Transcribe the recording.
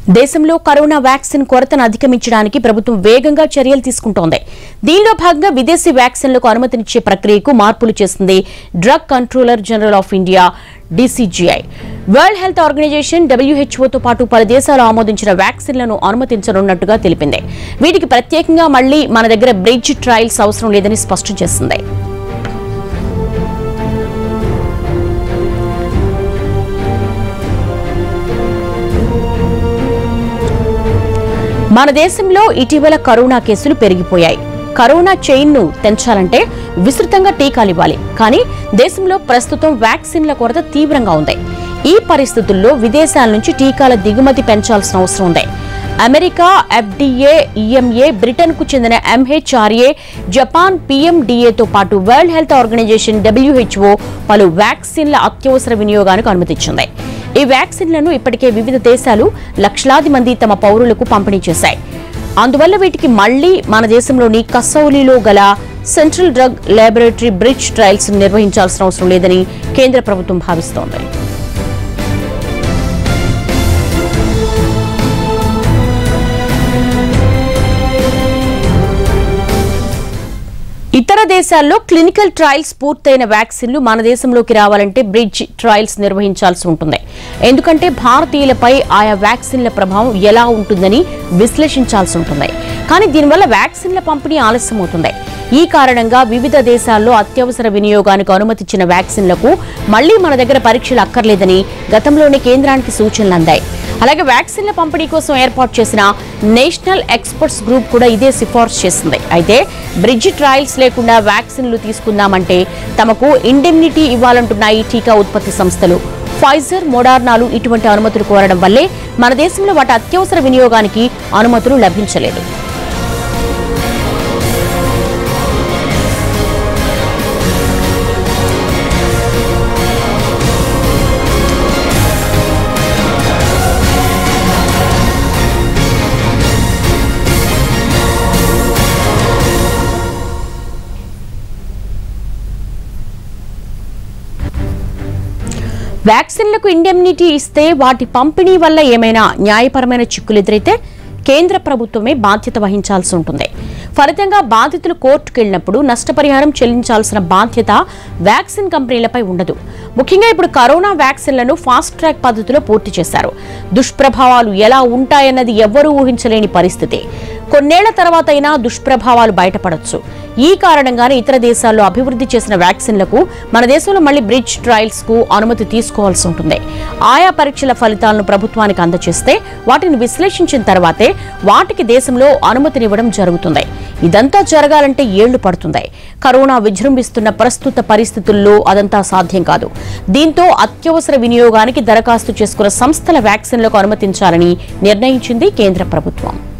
దేశంలో corona vaccine కొరతను అధిగమించడానికి ప్రభుత్వం వేగంగా చర్యలు తీసుకుంటోంది దీనిలో భాగంగా విదేశీ వ్యాక్సిన్లకు అనుమతినిచ్చే ప్రక్రియకు మార్పులు చేసింది drug controller general of India DCGI world health organisation డబ్ల్యూహెచ్ఓతో పాటు పలు దేశాలు ఆమోదించిన వ్యాక్సిన్లను అనుమతించనున్నట్టుగా తెలిపింది వీటికి ప్రత్యేకంగా మళ్లీ మన దగ్గర బ్రిడ్జ్ ట్రయల్స్ అవసరం లేదని స్పష్టం చేసింది మన దేశంలో ఇటీవల కరోనా కేసులు పెరిగిపోయాయి కరోనా చైన్ ను తెంచాలంటే విస్తృతంగా టీకాలు ఇవ్వాలి కానీ దేశంలో ప్రస్తుతం వ్యాక్సిన్ల కొరత తీవ్రంగా ఉంది ఈ పరిస్థితుల్లో విదేశాల నుంచి టీకాల దిగుమతి పెంచాల్సిన అవసరం ఉంది అమెరికా ఎఫ్డీఏ ఈఎంఏ బ్రిటన్ కు చెందిన ఎంహెచ్ఆర్ఏ జపాన్ పీఎండీఏతో పాటు వరల్డ్ హెల్త్ ఆర్గనైజేషన్ డబ్ల్యూహెచ్ఓ పలు వ్యాక్సిన్ల అత్యవసర వినియోగానికి అనుమతిచ్చింది ఈ వ్యాక్సిన్లను ఇప్పటికే వివిధ దేశాలు లక్షలాది మంది తమ పౌరులకు పంపిణీ చేశాయి అందువల్ల వీటికి మళ్లీ మన దేశంలోని కసౌలీలో గల central drug laboratory bridge trials నిర్వహించాల్సిన అవసరం లేదని కేంద్ర ప్రభుత్వం భావిస్తోంది ఇతర దేశాల్లో క్లినికల్ ట్రయల్స్ పూర్తయిన వ్యాక్సిన్లు మన దేశంలోకి రావాలంటే బ్రిడ్జ్ ట్రయల్స్ నిర్వహించాల్సి ఉంటుంది ఎందుకంటే భారతీయులపై ఆయా వ్యాక్సిన్ల ప్రభావం ఎలా ఉంటుందని విశ్లేషించాల్సి ఉంటుంది కానీ దీనివల్ల వ్యాక్సిన్ల పంపిణీ ఆలస్యం అవుతుంది ఈ కారణంగా వివిధ దేశాల్లో అత్యవసర వినియోగానికి అనుమతిచ్చిన వ్యాక్సిన్లకు మళ్లీ మన దగ్గర పరీక్షలు అక్కర్లేదని గతంలోనే కేంద్రానికి సూచనలు అందాయి అలాగే వ్యాక్సిన్ల పంపిణీ కోసం ఏర్పాటు చేసిన నేషనల్ ఎక్స్పర్ట్స్ గ్రూప్ కూడా ఇదే సిఫార్సు చేసింది అయితే బ్రిడ్జ్ ట్రయల్స్ లేకుండా వ్యాక్సిన్లు తీసుకుందామంటే తమకు ఇండెమ్నిటీ ఇవ్వాలంటున్నాయి టీకా ఉత్పత్తి సంస్థలు ఫైజర్ మోడార్నాలు ఇటువంటి అనుమతులు కోరడం వల్లే మన దేశంలో వాటి అత్యవసర వినియోగానికి అనుమతులు లభించలేదు వ్యాక్సిన్లకు ఇండెమ్నిటీ ఇస్తే వాటి పంపిణీ వల్ల ఏమైనా న్యాయపరమైన చిక్కులు ఎదురైతే కేంద్ర ప్రభుత్వమే బాధ్యత వహించాల్సి ఉంటుంది ఫలితంగా బాధితులు కోర్టుకు వెళ్ళినప్పుడు నష్టపరిహారం చెల్లించాల్సిన బాధ్యత వ్యాక్సిన్ కంపెనీలపై ఉండదు ముఖ్యంగా ఇప్పుడు కరోనా వ్యాక్సిన్లను ఫాస్ట్ ట్రాక్ పద్ధతిలో పూర్తి చేశారు దుష్ప్రభావాలు ఎలా ఉంటాయన్నది ఎవ్వరూ ఊహించలేని పరిస్థితి కొన్నేళ్ల తర్వాత అయినా దుష్ప్రభావాలు బయటపడొచ్చు ఈ కారణంగానే ఇతర దేశాల్లో అభివృద్ధి చేసిన వ్యాక్సిన్లకు మన దేశంలో మళ్ళీ బ్రిడ్జ్ ట్రయల్స్ కు అనుమతి తీసుకోవాల్సి ఉంటుంది ఆయా పరీక్షల ఫలితాలను ప్రభుత్వానికి అందజేస్తే వాటిని విశ్లేషించిన తర్వాతే వాటికి దేశంలో అనుమతినివ్వడం జరుగుతుంది ఇదంతా జరగాలంటే ఏళ్లు పడుతుంది కరోనా విజృంభిస్తున్న ప్రస్తుత పరిస్థితుల్లో అదంతా సాధ్యం కాదు దీంతో అత్యవసర వినియోగానికి దరఖాస్తు చేసుకున్న సంస్థల వ్యాక్సిన్లకు అనుమతించాలని నిర్ణయించింది కేంద్ర ప్రభుత్వం